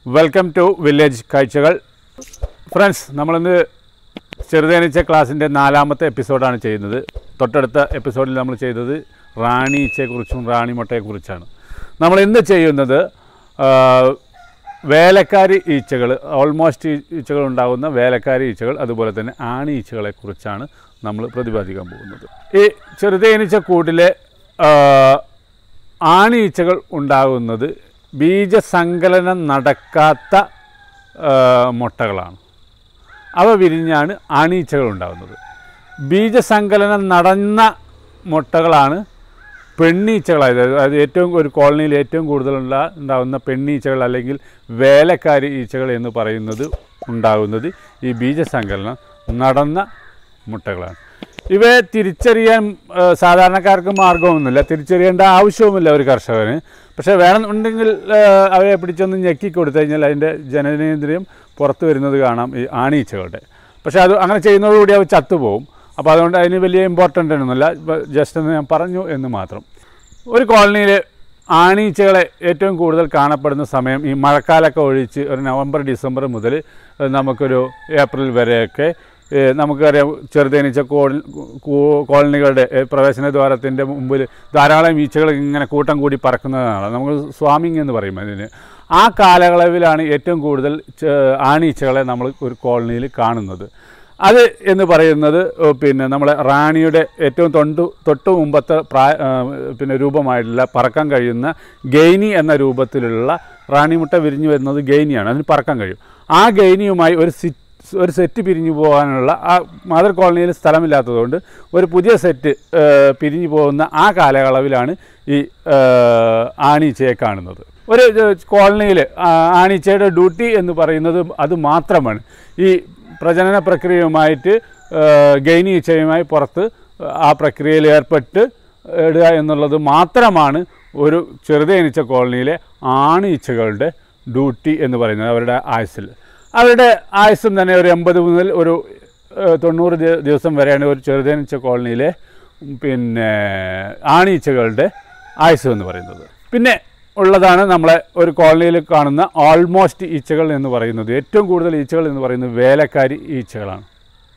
welcome to village കാഴ്ചകൾ friends നമ്മളിന്ന് ചെറുതേനീച്ച ക്ലാസ്സിൻ്റെ നാലാമത്തെ എപ്പിസോഡാണ് ചെയ്യുന്നത് തൊട്ടടുത്ത എപ്പിസോഡിൽ നമ്മൾ ചെയ്തത് റാണി ഈച്ചയെക്കുറിച്ചും റാണി മുട്ടയെക്കുറിച്ചാണ് നമ്മൾ ഇന്ന് ചെയ്യുന്നത് ആ, വേലക്കാരി ഈച്ചകൾ ഓൾമോസ്റ്റ് ഈച്ചകൾ ഉണ്ടാകുന്ന വേലക്കാരി ഈച്ചകൾ അതുപോലെ തന്നെ ആണി ഈച്ചകളെക്കുറിച്ചാണ് നമ്മൾ പ്രതിപാദിക്കാൻ പോകുന്നത് ഈ ചെറുതേനീച്ച കൂട്ടിലെ ആ, ആണി ഈച്ചകൾ ഉണ്ടാകുന്നത് ബീജസങ്കലനം നടക്കാത്ത ആ, മുട്ടകളാണ് അവ വിരിഞ്ഞാണ് ആണീച്ചകൾ ഉണ്ടാകുന്നത് ബീജസങ്കലനം നടന്ന മുട്ടകളാണ് പെണ്ണീച്ചകൾ അതായത് അത് ഏറ്റവും ഒരു കോളനിയിൽ ഏറ്റവും കൂടുതൽ ഉണ്ടാ- ഉണ്ടാകുന്ന പെണ്ണീച്ചകൾ അല്ലെങ്കിൽ വേലക്കാരി ഈച്ചകൾ എന്ന് പറയുന്നത് ഉണ്ടാകുന്നത് ഈ ബീജസങ്കലനം നടന്ന മുട്ടകളാണ് ഇവയെ തിരിച്ചറിയാൻ ആ, സാധാരണക്കാർക്ക് മാർഗമൊന്നുമില്ല തിരിച്ചറിയേണ്ട ആവശ്യവുമില്ല ഒരു കർഷകന് പക്ഷേ വേണമെന്നുണ്ടെങ്കിൽ ആ, അവയെ പിടിച്ചൊന്ന് ഞെക്കി കൊടുത്തു കഴിഞ്ഞാൽ അതിൻ്റെ ജനനേന്ദ്രിയം പുറത്തു വരുന്നത് കാണാം ഈ ആണീച്ചകളുടെ പക്ഷേ അത് അങ്ങനെ ചെയ്യുന്നതോടുകൂടി അവ ചത്തുപോകും അപ്പോൾ അതുകൊണ്ട് അതിന് വലിയ ഇമ്പോർട്ടൻ്റ് ഒന്നുമില്ല ജസ്റ്റ് എന്ന് ഞാൻ പറഞ്ഞു എന്ന് മാത്രം ഒരു കോളനിയിൽ ആണീച്ചകളെ ഏറ്റവും കൂടുതൽ കാണപ്പെടുന്ന സമയം ഈ മഴക്കാലമൊക്കെ ഒഴിച്ച് ഒരു നവംബർ ഡിസംബർ മുതൽ ഏഹ്, നമുക്കൊരു ഏപ്രിൽ വരെയൊക്കെ ഏഹ്, നമുക്കറിയാം ചെറുതേനീച്ച കോള കൂ- കോളനികളുടെ ഏഹ്, പ്രവേശന ദ്വാരത്തിൻ്റെ മുമ്പിൽ ധാരാളം ഈച്ചകൾ ഇങ്ങനെ കൂട്ടം കൂടി പറക്കുന്നതാണ് നമുക്ക് സ്വാമിങ് എന്ന് പറയും അതിന് ആ കാലയളവിലാണ് ഏറ്റവും കൂടുതൽ ചെ- ആണീച്ചകളെ നമ്മൾ ഒരു കോളനിയിൽ കാണുന്നത് അത് എന്ന് പറയുന്നത് ഏഹ്, പിന്നെ നമ്മളെ റാണിയുടെ ഏറ്റവും തൊണ്ടു തൊട്ട് മുമ്പത്തെ പ്രായ ഏഹ്, പിന്നെ രൂപമായിട്ടുള്ള പറക്കാൻ കഴിയുന്ന ഗൈനി എന്ന രൂപത്തിലുള്ള റാണിമുട്ട വിരിഞ്ഞു വരുന്നത് ഗൈനിയാണ് അതിന് പറക്കാൻ കഴിയും ആ ഗൈനിയുമായി ഒരു സി ഒരു സെറ്റ് പിരിഞ്ഞു പോകാനുള്ള ആ മദർ കോളനിയിൽ സ്ഥലമില്ലാത്തതുകൊണ്ട് ഒരു പുതിയ സെറ്റ് ഏഹ്, പിരിഞ്ഞു പോകുന്ന ആ കാലയളവിലാണ് ഈ ഏഹ്, ആണീച്ചയെ കാണുന്നത് ഒരു കോളനിയിൽ ആണീച്ചയുടെ ഡ്യൂട്ടി എന്ന് പറയുന്നത് അത് മാത്രമാണ് ഈ പ്രജനന പ്രക്രിയയുമായിട്ട് ഏഹ്, ഗൈനി ഈച്ചയുമായി പുറത്ത് ആ പ്രക്രിയയിൽ ഏർപ്പെട്ട് ഇടുക എന്നുള്ളത് മാത്രമാണ് ഒരു ചെറുതേനീച്ച കോളനിയിലെ ആണീച്ചകളുടെ ഡ്യൂട്ടി എന്ന് പറയുന്നത് അവരുടെ ആയുസ്സിൽ അവരുടെ ആയുസ്സും തന്നെ ഒരു എൺപത് മുതൽ ഒരു ഏഹ്, തൊണ്ണൂറ് ദി- ദിവസം വരെയാണ് ഒരു ചെറുതേനീച്ച കോളനിയിലെ ഉം, പിന്നെ ആണീച്ചകളുടെ ആയുസ് എന്ന് പറയുന്നത് പിന്നെ ഉള്ളതാണ് നമ്മളെ ഒരു കോളനിയിൽ കാണുന്ന ഓൾമോസ്റ്റ് ഈച്ചകൾ എന്ന് പറയുന്നത് ഏറ്റവും കൂടുതൽ ഈച്ചകൾ എന്ന് പറയുന്നത് വേലക്കാരി ഈച്ചകളാണ്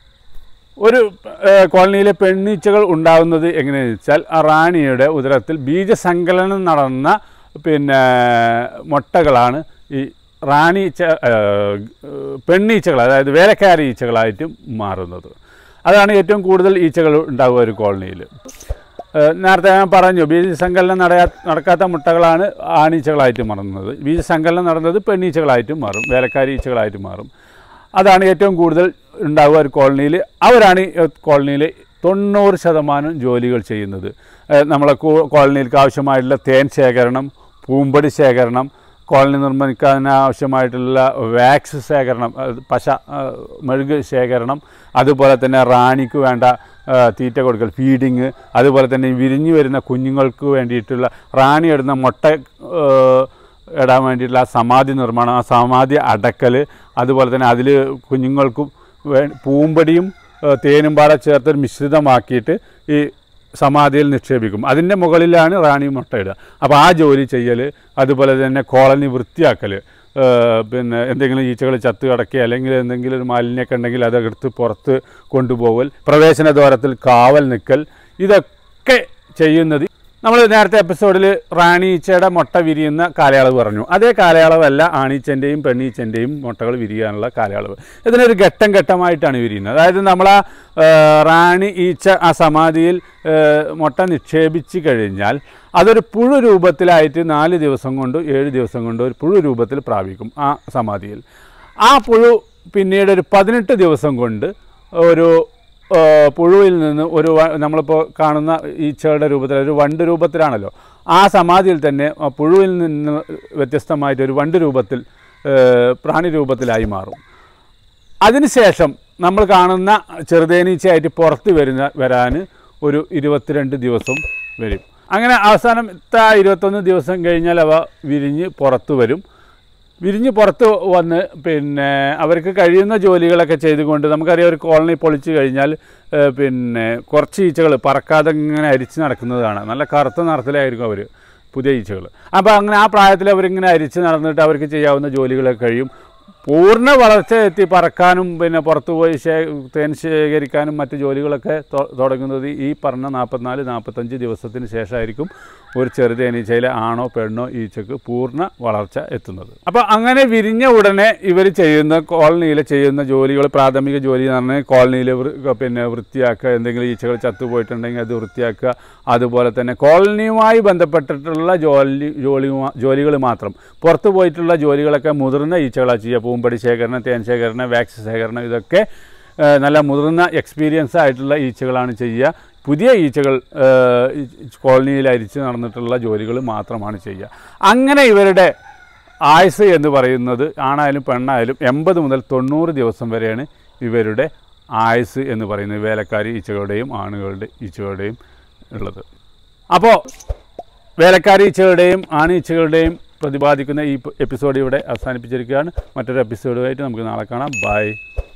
ഒരു ഏഹ്, കോളനിയിലെ പെണ്ണീച്ചകൾ ഉണ്ടാകുന്നത് എങ്ങനെയാണെന്ന് വെച്ചാൽ ആ റാണിയുടെ ഉദരത്തിൽ ബീജസങ്കലനം നടന്ന പിന്നെ മുട്ടകളാണ് ഈ റാണി ഈച്ച ഏഹ്, പെണ്ണീച്ചകൾ അതായത് വേലക്കാരി ഈച്ചകളായിട്ട് മാറുന്നത് അതാണ് ഏറ്റവും കൂടുതൽ ഈച്ചകൾ ഉണ്ടാകുക ഒരു കോളനിയിൽ ഏഹ്, നേരത്തെ ഞാൻ പറഞ്ഞു ബീജസങ്കലനം നടയാ നടക്കാത്ത മുട്ടകളാണ് ആണീച്ചകളായിട്ട് മാറുന്നത് ബീജസങ്കലനം നടന്നത് പെണ്ണീച്ചകളായിട്ടും മാറും വേലക്കാരി ഈച്ചകളായിട്ട് മാറും അതാണ് ഏറ്റവും കൂടുതൽ ഉണ്ടാവുക ഒരു കോളനിയിൽ അവരാണ് ഈ കോളനിയിൽ തൊണ്ണൂറ് ശതമാനം ജോലികൾ ചെയ്യുന്നത് ഏഹ് നമ്മളെ കോ- കോളനിയിലേക്ക് ആവശ്യമായിട്ടുള്ള തേൻ ശേഖരണം പൂമ്പൊടി ശേഖരണം കോളനി നിർമ്മിക്കാൻ ആവശ്യമായിട്ടുള്ള വാക്സ് ശേഖരണം അത് പശ ആ, മെഴുക് ശേഖരണം അതുപോലെ തന്നെ റാണിക്ക് വേണ്ട ആ, തീറ്റ കൊടുക്കൽ ഫീഡിങ് അതുപോലെ തന്നെ വിരിഞ്ഞു വരുന്ന കുഞ്ഞുങ്ങൾക്ക് വേണ്ടിയിട്ടുള്ള റാണി ഇടുന്ന മുട്ട ആ, ഇടാൻ വേണ്ടിയിട്ടുള്ള ആ സമാധി നിർമ്മാണം ആ സമാധി അടക്കൽ അതുപോലെ തന്നെ അതിൽ കുഞ്ഞുങ്ങൾക്കും വേ പൂമ്പടിയും ഏഹ്, തേനും പാടെ ചേർത്ത് മിശ്രിതമാക്കിയിട്ട് ഈ സമാധിയിൽ നിക്ഷേപിക്കും അതിൻ്റെ മുകളിലാണ് റാണി മുട്ടയിടുക അപ്പോൾ ആ ജോലി ചെയ്യൽ അതുപോലെ തന്നെ കോളനി വൃത്തിയാക്കൽ ഏഹ്, പിന്നെ എന്തെങ്കിലും ഈച്ചകൾ ചത്ത് കിടക്കുക അല്ലെങ്കിൽ എന്തെങ്കിലും ഒരു മാലിന്യമൊക്കെ ഉണ്ടെങ്കിൽ അതെടുത്ത് പുറത്ത് കൊണ്ടുപോകൽ പ്രവേശന ദ്വാരത്തിൽ കാവൽ നിൽക്കൽ ഇതൊക്കെ ചെയ്യുന്നത് നമ്മൾ നേരത്തെ എപ്പിസോഡിൽ റാണീച്ചയുടെ മുട്ട വിരിയുന്ന കാലയളവ് പറഞ്ഞു അതേ കാലയളവല്ല ആണീച്ചൻ്റെയും പെണ്ണീച്ചൻ്റെയും മുട്ടകൾ വിരിയാനുള്ള കാലയളവ് ഇതിനൊരു ഘട്ടം ഘട്ടമായിട്ടാണ് വിരിയുന്നത് അതായത് നമ്മൾ ആ ഏഹ്, റാണി ഈച്ച ആ സമാധിയിൽ ഏഹ്, മുട്ട നിക്ഷേപിച്ച് കഴിഞ്ഞാൽ അതൊരു പുഴു രൂപത്തിലായിട്ട് നാല് ദിവസം കൊണ്ട് ഏഴ് ദിവസം കൊണ്ട് ഒരു പുഴു രൂപത്തിൽ പ്രാപിക്കും ആ സമാധിയിൽ ആ പുഴു പിന്നീട് ഒരു പതിനെട്ട് ദിവസം കൊണ്ട് ഒരു ആ, പുഴുവിൽ നിന്ന് ഒരു വ- നമ്മളിപ്പോൾ കാണുന്ന ഈച്ചകളുടെ രൂപത്തിൽ ഒരു വണ്ട് രൂപത്തിലാണല്ലോ ആ സമാധിയിൽ തന്നെ ആ പുഴുവിൽ നിന്ന് വ്യത്യസ്തമായിട്ട് ഒരു വണ്ട് രൂപത്തിൽ ഏ, പ്രാണി രൂപത്തിലായി മാറും അതിനുശേഷം നമ്മൾ കാണുന്ന ചെറുതേനീച്ചയായിട്ട് പുറത്ത് വരുന്ന വരാൻ ഒരു ഇരുപത്തിരണ്ട് ദിവസം വരും അങ്ങനെ അവസാനത്തെ ആ ഇരുപത്തൊന്ന് ദിവസം കഴിഞ്ഞാൽ അവ വിരിഞ്ഞ് പുറത്ത് വരും വിരിഞ്ഞ് പുറത്ത് വന്ന് പിന്നെ അവർക്ക് കഴിയുന്ന ജോലികളൊക്കെ ചെയ്തുകൊണ്ട് നമുക്കറിയാം ഒരു കോളനി പൊളിച്ച് കഴിഞ്ഞാൽ ഏഹ്, പിന്നെ കുറച്ച് ഈച്ചകൾ പറക്കാതെ ഇങ്ങനെ അരിച്ച് നടക്കുന്നതാണ് നല്ല കറുത്ത നിറത്തിലായിരിക്കും അവർ പുതിയ ഈച്ചകൾ അപ്പോൾ അങ്ങനെ ആ പ്രായത്തിൽ അവരിങ്ങനെ അരിച്ച് നടന്നിട്ട് അവർക്ക് ചെയ്യാവുന്ന ജോലികളൊക്കെ കഴിയും പൂർണ്ണ വളർച്ച എത്തി പറക്കാനും പിന്നെ പുറത്തു പോയി ശേ തേൻ ശേഖരിക്കാനും മറ്റ് ജോലികളൊക്കെ തൊ- തുടങ്ങുന്നത് ഈ പറഞ്ഞ നാൽപ്പത്തിനാല് നാൽപ്പത്തഞ്ച് ദിവസത്തിന് ശേഷമായിരിക്കും ഒരു ചെറുതേനീച്ചയിലെ ആണോ പെണ്ണോ ഈച്ചക്ക് പൂർണ്ണ വളർച്ച എത്തുന്നത് അപ്പോൾ അങ്ങനെ വിരിഞ്ഞ ഉടനെ ഇവർ ചെയ്യുന്ന കോളനിയിൽ ചെയ്യുന്ന ജോലികൾ പ്രാഥമിക ജോലി എന്ന് പറഞ്ഞാൽ കോളനിയിൽ പിന്നെ വൃത്തിയാക്കുക എന്തെങ്കിലും ഈച്ചകൾ ചത്തുപോയിട്ടുണ്ടെങ്കിൽ അത് വൃത്തിയാക്കുക അതുപോലെ തന്നെ കോളനിയുമായി ബന്ധപ്പെട്ടിട്ടുള്ള ജോലി ജോലി ജോലികൾ മാത്രം പുറത്തു പോയിട്ടുള്ള ജോലികളൊക്കെ മുതിർന്ന ഈച്ചകളാണ് ചെയ്യുക പൂമ്പടി ശേഖരണം തേൻ ശേഖരണം വാക്സ് ശേഖരണം ഇതൊക്കെ ഏഹ്, നല്ല മുതിർന്ന എക്സ്പീരിയൻസ് ആയിട്ടുള്ള ഈച്ചകളാണ് ചെയ്യുക പുതിയ ഈച്ചകൾ ഏഹ്, ഈ കോളനിയിൽ അരിച്ച് നടന്നിട്ടുള്ള ജോലികൾ മാത്രമാണ് ചെയ്യുക അങ്ങനെ ഇവരുടെ ആയുസ് എന്ന് പറയുന്നത് ആണായാലും പെണ്ണായാലും എൺപത് മുതൽ തൊണ്ണൂറ് ദിവസം വരെയാണ് ഇവരുടെ ആയുസ് എന്ന് പറയുന്നത് വേലക്കാരി ഈച്ചകളുടെയും ആണുകളുടെ ഈച്ചകളുടെയും ഉള്ളത് അപ്പോൾ വേലക്കാരി ഈച്ചകളുടെയും ആണ് ഈച്ചകളുടെയും പ്രതിപാദിക്കുന്ന ഈ എപ്പിസോഡ് ഇവിടെ അവസാനിപ്പിച്ചിരിക്കുകയാണ് മറ്റൊരു എപ്പിസോഡുമായിട്ട് നമുക്ക് നാളെ കാണാം ബൈ